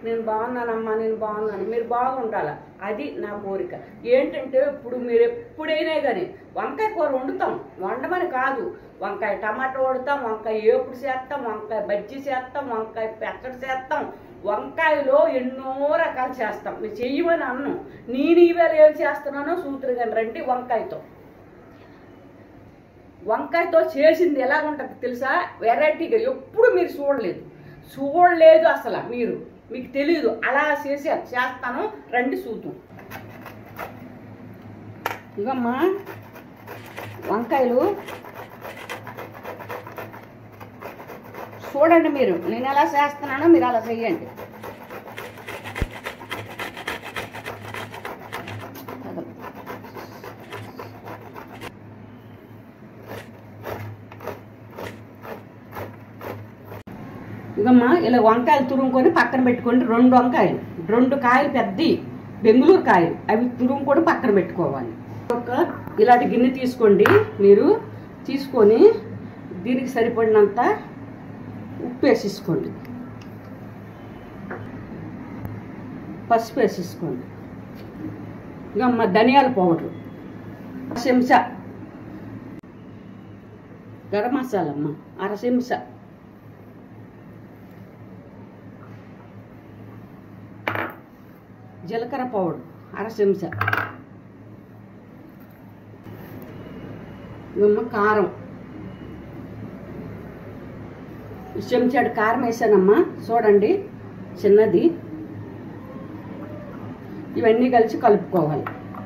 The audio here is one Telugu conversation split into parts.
నేను బాగున్నానమ్మా నేను బాగున్నాను మీరు బాగుండాలి అది నా కోరిక ఏంటంటే ఇప్పుడు మీరు ఎప్పుడైనా కానీ వంకాయ కూర వండుతాం వండమని కాదు వంకాయ టమాటా వండుతాం వంకాయ ఏపుడు చేస్తాం వంకాయ బజ్జీ చేస్తాం వంకాయ పెచ్చడి చేస్తాం వంకాయలో ఎన్నో రకాలు చేస్తాం మీరు చెయ్యమని అన్నం నేను ఈవేళ ఏం చేస్తున్నానో సూత్రు కానీ రండి వంకాయతో వంకాయతో చేసింది ఎలా ఉంటుంది తెలుసా వెరైటీగా ఎప్పుడు మీరు చూడలేదు చూడలేదు అసలు మీరు మీకు తెలియదు అలా చేసాను చేస్తాను రండి చూద్దాం ఇవమ్మా వంకాయలు చూడండి మీరు నేను ఎలా చేస్తున్నానో మీరు అలా చెయ్యండి ఇదమ్మా ఇలా వంకాయలు తురుముకొని పక్కన పెట్టుకోండి రెండు వంకాయలు రెండు కాయలు పెద్దవి బెంగుళూరు కాయలు అవి తురుముకొని పక్కన పెట్టుకోవాలి ఒక ఇలాంటి గిన్నె తీసుకోండి మీరు తీసుకొని దీనికి సరిపడినంత ఉప్పు వేసేసుకోండి పసుపు వేసేసుకోండి ఇకమ్మ ధనియాల పౌడర్ చెంచా గరం మసాలా అమ్మ అర చెంచా జీలకర్ర పౌడర్ అర చెంచా ఇవమ్మ కారం ఈ చెంచాడు కారం వేసానమ్మా చూడండి చిన్నది ఇవన్నీ కలిసి కలుపుకోవాలి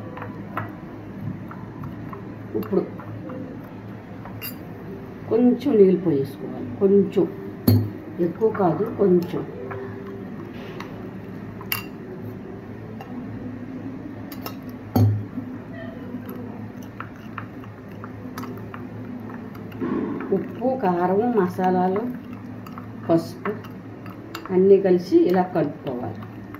ఇప్పుడు కొంచెం నీళ్ళు పోయేసుకోవాలి కొంచెం ఎక్కువ కాదు కొంచెం ఉప్పు కారం మసాలాలు పసుపు అన్నీ కలిసి ఇలా కలుపుకోవాలి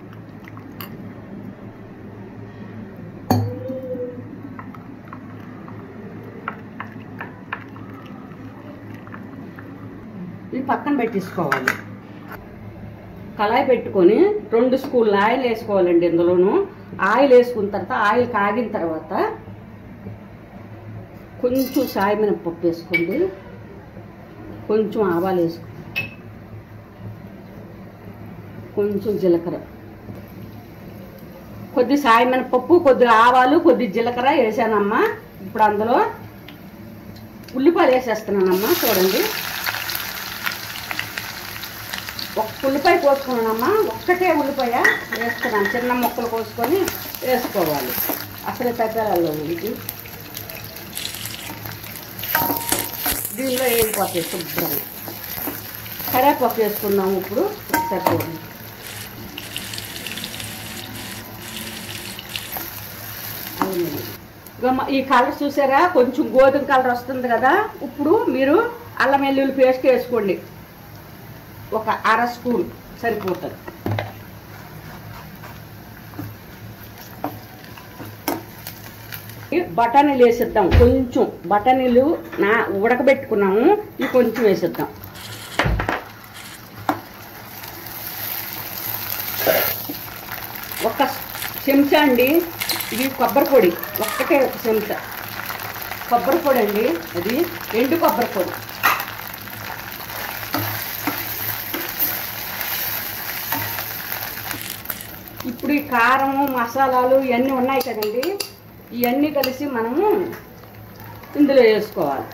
ఇది పక్కన పెట్టేసుకోవాలి కళాయి పెట్టుకొని రెండు స్పూన్ల ఆయిల్ వేసుకోవాలండి ఇందులోను ఆయిల్ వేసుకున్న తర్వాత ఆయిల్ కాగిన తర్వాత కొంచెం సాయి మినపప్పు వేసుకోండి కొంచెం ఆవాలు వేసుకో కొంచెం జీలకర్ర కొద్ది సాయి మినపప్పు కొద్ది ఆవాలు కొద్ది జీలకర్ర వేసానమ్మా ఇప్పుడు అందులో ఉల్లిపాయలు వేసేస్తున్నానమ్మా చూడండి ఒక ఉల్లిపాయ కోసుకున్నానమ్మా ఒక్కటే ఉల్లిపాయ వేసుకున్నాను చిన్న ముక్కలు కోసుకొని వేసుకోవాలి అసలు తగ్గాలలో ఇది దీనిలో వేగిపోతాయి శుభ్రంగా కరేపాకు వేసుకున్నాము ఇప్పుడు సరిపోతుంది అవునండి. గమ్మ ఈ కలర్ చూసారా కొంచెం గోధుమ కలర్ వస్తుంది కదా ఇప్పుడు మీరు అల్లం వెల్లుల్లి పేస్ట్ వేసుకోండి ఒక అర స్పూన్ సరిపోతుంది ఈ బఠానీలు వేసేద్దాం కొంచెం బఠానీలు నా ఉడకబెట్టుకున్నాము ఇవి కొంచెం వేసేద్దాం ఒక చెంచా అండి ఇది కొబ్బరి పొడి ఒక్కటే ఒక చెంచా కొబ్బరి పొడి అండి అది ఎండు కొబ్బరి పొడి ఇప్పుడు ఈ కారము మసాలాలు ఇవన్నీ ఉన్నాయి కదండి ఇవన్నీ కలిసి మనము ఇందులో వేసుకోవాలి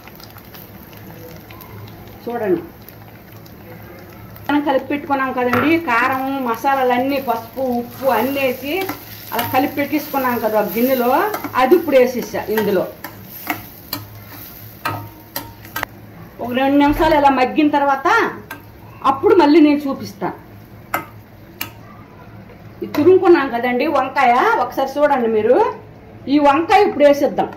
చూడండి మనం కలిపి పెట్టుకున్నాం కదండి కారం మసాలాలు అన్నీ పసుపు ఉప్పు అన్నీ వేసి అలా కలిపి పెట్టేసుకున్నాం కదా ఒక గిన్నెలో అది ఇప్పుడు వేసేసా ఇందులో ఒక రెండు నిమిషాలు ఇలా మగ్గిన తర్వాత అప్పుడు మళ్ళీ నేను చూపిస్తాను ఇది తురుముకున్నాం కదండి వంకాయ ఒకసారి చూడండి మీరు ఈ వంకాయ ఇప్పుడు వేసేద్దాం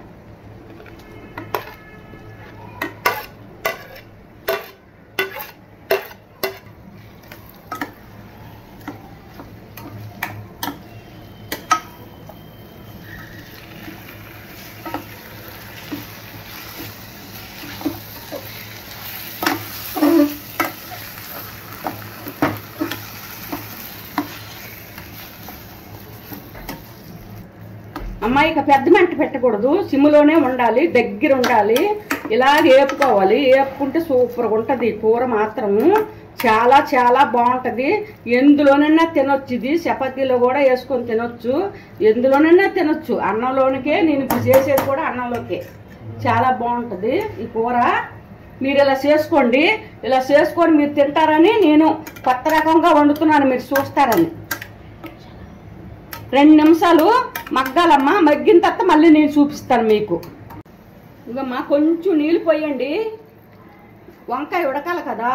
అమ్మాయి ఇక పెద్ద మంట పెట్టకూడదు సిమ్లోనే ఉండాలి దగ్గర ఉండాలి ఇలాగ వేపుకోవాలి వేపుకుంటే సూపర్గా ఉంటుంది కూర మాత్రము చాలా చాలా బాగుంటుంది ఎందులోనైనా తినొచ్చు ఇది చపాతీలో కూడా వేసుకొని తినొచ్చు ఎందులోనైనా తినొచ్చు అన్నంలోనికే నేను ఇప్పుడు చేసేది కూడా అన్నంలోకే చాలా బాగుంటుంది ఈ కూర మీరు ఇలా చేసుకోండి ఇలా చేసుకొని మీరు తింటారని నేను కొత్త రకంగా వండుతున్నాను మీరు చూస్తారని రెండు నిమిషాలు మగ్గాలమ్మా మగ్గిన తర్వాత మళ్ళీ నేను చూపిస్తాను మీకు ఇవమ్మా కొంచెం నీళ్ళు పోయండి వంకాయ ఉడకాలి కదా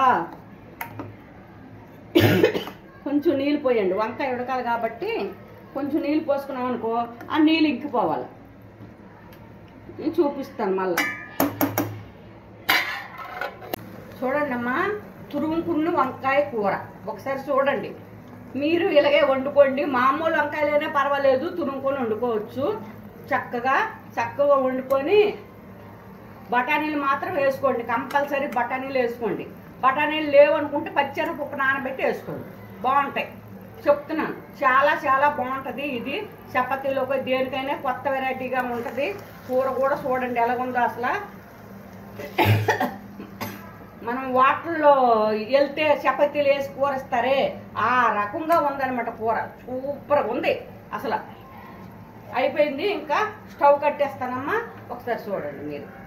కొంచెం నీళ్ళు పోయండి వంకాయ ఉడకాలి కాబట్టి కొంచెం నీళ్ళు పోసుకున్నాం అనుకో ఆ నీళ్ళు ఇంకిపోవాలి నేను చూపిస్తాను మళ్ళా చూడండి అమ్మా తురుముకున్న వంకాయ కూర ఒకసారి చూడండి మీరు ఇలాగే వండుకోండి మామూలు వంకాయలైనా పర్వాలేదు తురుముకొని వండుకోవచ్చు చక్కగా చక్కగా వండుకొని బఠానీలు మాత్రం వేసుకోండి కంపల్సరీ బఠానీలు వేసుకోండి బఠానీలు లేవనుకుంటే పచ్చిమిరపప్పు నానబెట్టి వేసుకోండి బాగుంటాయి చెప్తున్నాను చాలా చాలా బాగుంటుంది ఇది చపాతీలోకి దేనికైనా కొత్త వెరైటీగా ఉంటుంది కూర కూడా చూడండి ఎలాగుందో అసలు మనం వాటర్లో వెళ్తే చపాతీలు వేసి కూర ఇస్తారే ఆ రకంగా ఉందన్నమాట కూర సూపర్గా ఉంది అసలు అయిపోయింది ఇంకా స్టవ్ కట్టేస్తానమ్మా ఒకసారి చూడండి మీరు